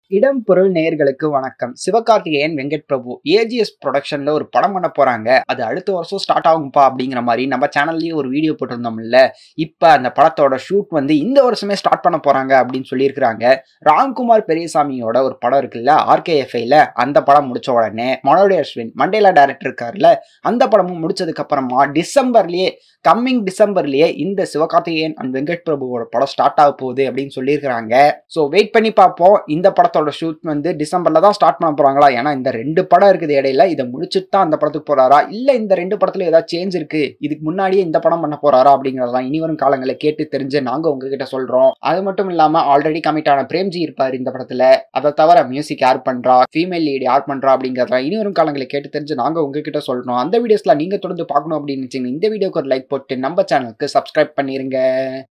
இடம் பொருள் நேயர்களுக்கு வணக்கம் சிவகார்த்திகேயன் வெங்கட் பிரபு ஏஜிஎஸ் ப்ரொடக்ஷன்ல ஒரு படம் பண்ண போறாங்க அது அடுத்த வருஷம் ஸ்டார்ட் ஆகும்பா அப்படிங்கிற மாதிரி நம்ம சேனல்லயே ஒரு வீடியோ போட்டிருந்தோம்ல இப்ப அந்த படத்தோட ஷூட் வந்து இந்த வருஷமே ஸ்டார்ட் பண்ண போறாங்க அப்படின்னு சொல்லியிருக்கிறாங்க ராம்குமார் பெரியசாமியோட ஒரு படம் இருக்குல்ல ஆர்கேஎஃப்ஐல அந்த படம் முடிச்ச உடனே மனோடி அஸ்வின் மண்டேலா டைரக்டர் இருக்காருல்ல அந்த படமும் முடிச்சதுக்கு அப்புறமா டிசம்பர்லயே கம்மிங் டிசம்பர்லயே இந்த சிவகார்த்திகேயன் அண்ட் வெங்கட் பிரபுவோட படம் ஸ்டார்ட் ஆக போகுது அப்படின்னு சொல்லியிருக்கிறாங்க ஸோ வெயிட் பண்ணி பார்ப்போம் இந்த படத்தோட ஷூட் வந்து டிசம்பர்ல தான் ஸ்டார்ட் பண்ண போறாங்களா ஏன்னா இந்த ரெண்டு படம் இருக்குது இடையில இதை முடிச்சுட்டு தான் அந்த படத்துக்கு போறாரா இல்ல இந்த ரெண்டு படத்துல ஏதாவது சேஞ்ச் இருக்கு இதுக்கு முன்னாடியே இந்த படம் பண்ண போறாரா அப்படிங்கறதெல்லாம் இனி வரும் காலங்களை கேட்டு தெரிஞ்சு நாங்க உங்ககிட்ட சொல்றோம் அது மட்டும் இல்லாம ஆல்ரெடி கமிட் ஆன பிரேம்ஜி இருப்பாரு இந்த படத்துல அதை தவிர மியூசிக் யார் பண்றா ஃபீமேல் லீட் யார் பண்றா அப்படிங்கறதெல்லாம் இனி வரும் காலங்களை கேட்டு தெரிஞ்சு நாங்க உங்ககிட்ட சொல்றோம் அந்த வீடியோஸ்லாம் நீங்க தொடர்ந்து பார்க்கணும் அப்படின்னு நினைச்சீங்கன்னா இந்த வீடியோக்கு ஒரு லைக் போட்டு நம்ம சேனலுக்கு சப்ஸ்கிரைப் பண்ணிருங்க